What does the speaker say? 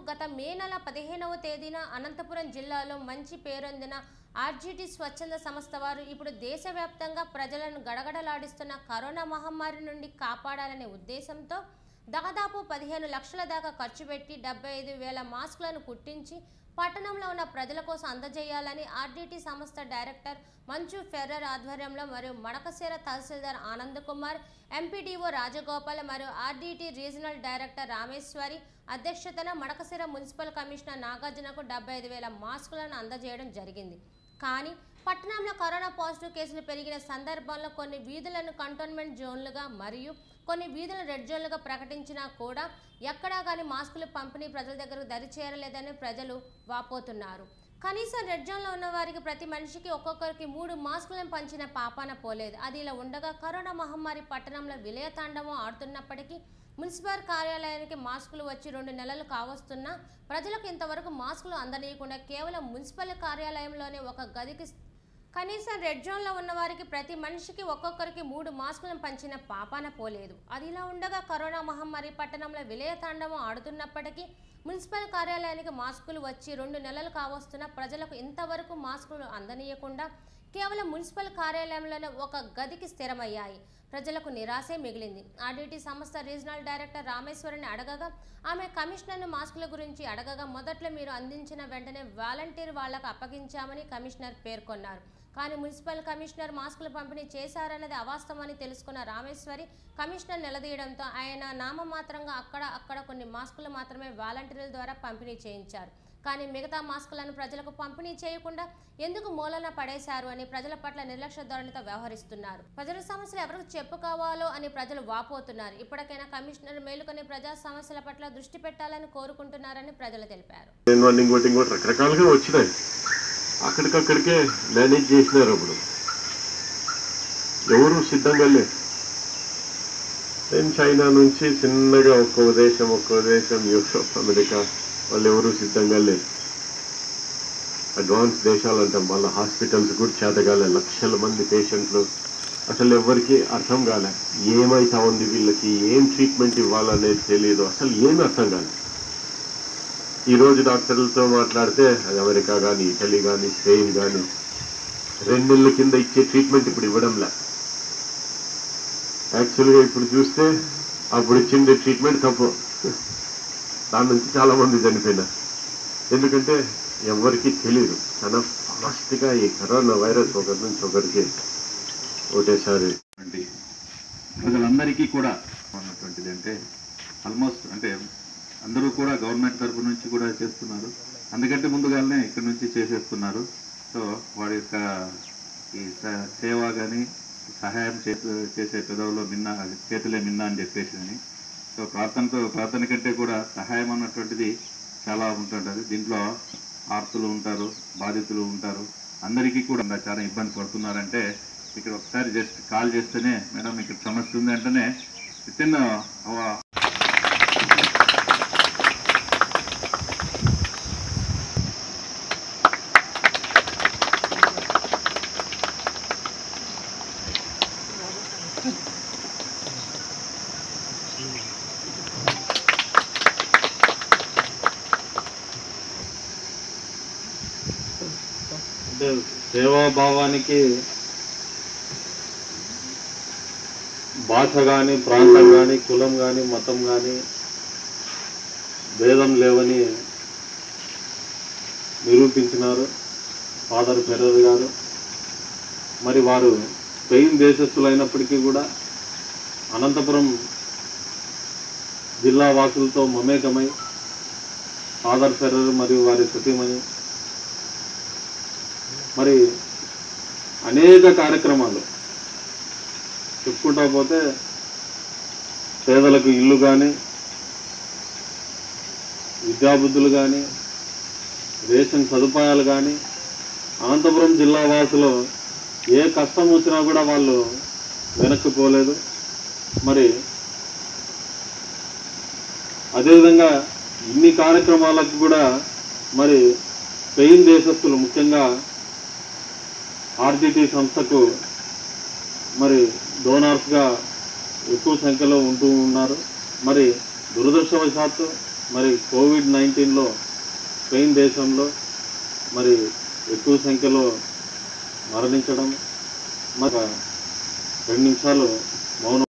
గత మే నెల పదిహేనవ తేదీన అనంతపురం జిల్లాలో మంచి పేరొందిన ఆర్జీటీ స్వచ్ఛంద సంస్థ వారు ఇప్పుడు దేశవ్యాప్తంగా ప్రజలను గడగడలాడిస్తున్న కరోనా మహమ్మారి నుండి కాపాడాలనే ఉద్దేశంతో దాదాపు పదిహేను లక్షల దాకా ఖర్చు పెట్టి డెబ్బై ఐదు వేల మాస్కులను కుట్టించి పట్టణంలో ఉన్న ప్రజల కోసం అందజేయాలని ఆర్డీటీ సంస్థ డైరెక్టర్ మంచు ఫెర్రర్ ఆధ్వర్యంలో మరియు మడకశిర తహసీల్దార్ ఆనంద్ కుమార్ ఎంపీడీఓ రాజగోపాల్ మరియు ఆర్డీటీ రీజనల్ డైరెక్టర్ రామేశ్వరి అధ్యక్షతన మడకశిర మున్సిపల్ కమిషనర్ నాగార్జునకు డెబ్బై ఐదు వేల మాస్కులను అందజేయడం జరిగింది కానీ పట్టణంలో కరోనా పాజిటివ్ కేసులు పెరిగిన సందర్భంలో కొన్ని వీధులను కంటోన్మెంట్ జోన్లుగా మరియు కొన్ని వీధులను రెడ్ జోన్లుగా ప్రకటించినా కూడా ఎక్కడా కానీ మాస్కులు పంపిణీ ప్రజల దగ్గరకు దరి చేరలేదని ప్రజలు వాపోతున్నారు కనీసం రెడ్ జోన్లో ఉన్న వారికి ప్రతి మనిషికి ఒక్కొక్కరికి మూడు మాస్కులను పంచిన పాపాన పోలేదు అది ఇలా ఉండగా కరోనా మహమ్మారి పట్టణంలో విలయతాండవం ఆడుతున్నప్పటికీ మున్సిపల్ కార్యాలయానికి మాస్కులు వచ్చి రెండు నెలలు కావస్తున్నా ప్రజలకు ఇంతవరకు మాస్కులు అందనీయకుండా కేవలం మున్సిపల్ కార్యాలయంలోనే ఒక గదికి కనీసం రెడ్ జోన్లో ఉన్న వారికి ప్రతి మనిషికి ఒక్కొక్కరికి మూడు మాస్కులను పంచిన పాపాన పోలేదు అది ఇలా ఉండగా కరోనా మహమ్మారి పట్టణంలో విలయతాండవం ఆడుతున్నప్పటికీ మున్సిపల్ కార్యాలయానికి మాస్కులు వచ్చి రెండు నెలలు కావస్తున్న ప్రజలకు ఇంతవరకు మాస్కులు అందనీయకుండా కేవలం మున్సిపల్ కార్యాలయంలోనే ఒక గదికి స్థిరమయ్యాయి ప్రజలకు నిరాశే మిగిలింది ఆర్డీటీ సంస్థ రీజనల్ డైరెక్టర్ రామేశ్వరిని అడగగా ఆమె కమిషనర్ను మాస్కుల గురించి అడగగా మొదట్లో మీరు అందించిన వెంటనే వాలంటీర్ వాళ్లకు అప్పగించామని కమిషనర్ పేర్కొన్నారు కానీ మున్సిపల్ కమిషనర్ మాస్కులు పంపిణీ చేశారన్నది అవాస్తవమని తెలుసుకున్న రామేశ్వరి కమిషనర్ నిలదీయడంతో ఆయన నామమాత్రంగా అక్కడ అక్కడ కొన్ని మాస్కులు మాత్రమే వాలంటీర్ల ద్వారా పంపిణీ చేయించారు కానీ మిగతా మాస్కులను ప్రజలకు పంపిణీ చేయకుండా ఎందుకు మూలన పడేశారు అని ప్రజల పట్ల నిర్లక్ష్య ధోరణితో వ్యవహరిస్తున్నారు ప్రజల సమస్యలు ఎవరికి చెప్పుకోవాలో అని ప్రజలు వాపోతున్నారు ఇప్పటికైనా కమిషనర్ మేలుకొని ప్రజా సమస్యల పట్ల దృష్టి పెట్టాలని కోరుకుంటున్నారని ప్రజలు తెలిపారు నేను వన్ ఇంకోటి ఇంకోటి రకరకాలుగా వచ్చినాయి అక్కడికక్కడికే మేనేజ్ చేసినారు అప్పుడు ఎవరు సిద్ధంగా లేరు నేను చైనా నుంచి చిన్నగా ఒక్కో దేశం ఒక్కో దేశం యూరోప్ అమెరికా వాళ్ళు ఎవరు సిద్ధంగా లేరు అడ్వాన్స్ దేశాలు అంటాం వాళ్ళ హాస్పిటల్స్ కూడా చేతగాలే లక్షల మంది పేషెంట్లు అసలు ఎవరికి అర్థం కాలే ఏమైతా ఉంది వీళ్ళకి ఏం ట్రీట్మెంట్ ఇవ్వాలనేది తెలియదు అసలు ఏం అర్థం కాలేదు ఈ రోజు డాక్టర్లతో మాట్లాడితే అది అమెరికా కానీ ఇటలీ కానీ స్పెయిన్ కానీ రెండు నెలల కింద ఇచ్చే ట్రీట్మెంట్ ఇప్పుడు ఇవ్వడంలే యాక్చువల్గా ఇప్పుడు చూస్తే అప్పుడు ఇచ్చిండే ట్రీట్మెంట్ తప్పు దాని నుంచి చాలా మంది చనిపోయినారు ఎందుకంటే ఎవరికి తెలియదు చాలా ఫాస్ట్గా ఈ కరోనా వైరస్ ఒకరి నుంచి ఒకరికి ఒకటేసారి అంటే ప్రజలందరికీ కూడా ఉన్నటువంటిది అంటే ఆల్మోస్ట్ అంటే అందరూ కూడా గవర్నమెంట్ తరపు నుంచి కూడా చేస్తున్నారు అందుకంటే ముందుగానే ఇక్కడ నుంచి చేసేస్తున్నారు సో వాడి యొక్క ఈ స- సేవ కానీ సహాయం చేసే చేసే పెదవులో మిన్న చేతులే మిన్న అని చెప్పేసి అని సో ప్రార్థనతో ప్రార్థన కంటే కూడా సహాయం అన్నటువంటిది చాలా ఉంటుంటుంది దీంట్లో ఆర్తులు ఉంటారు బాధితులు ఉంటారు అందరికీ కూడా చాలా ఇబ్బంది పడుతున్నారంటే ఇక్కడ ఒకసారి జస్ట్ కాల్ చేస్తేనే మేడం ఇక్కడ సమస్య ఉంది అంటేనే విత్ ఇన్ అంటే సేవాభావానికి భాష కానీ ప్రాంతం కానీ కులం కానీ మతం కానీ భేదం లేవని నిరూపించినారు ఫాదర్ ఫెరర్ గారు మరి వారు స్పెయిన్ దేశస్థులైనప్పటికీ కూడా అనంతపురం జిల్లా వాసులతో మమేకమై ఫాదర్ ఫెరర్ మరియు వారి సతీమణి మరి అనేక కార్యక్రమాలు చెప్పుకుంటా పోతే పేదలకు ఇల్లు కానీ విద్యాబుద్ధులు కానీ రేషన్ సదుపాయాలు కానీ అనంతపురం జిల్లా వాసులు ఏ కష్టం వచ్చినా కూడా వాళ్ళు వెనక్కి పోలేదు మరి అదేవిధంగా ఇన్ని కార్యక్రమాలకు కూడా మరి స్పెయిన్ దేశస్తులు ముఖ్యంగా ఆర్జిటి సంస్థకు మరి డోనార్స్గా ఎక్కువ సంఖ్యలో ఉంటూ ఉన్నారు మరి దురదృష్టవశాత్తు మరి కోవిడ్ నైన్టీన్లో స్పెయిన్ దేశంలో మరి ఎక్కువ సంఖ్యలో మరణించడం మరి రెండు నిమిషాలు మౌనం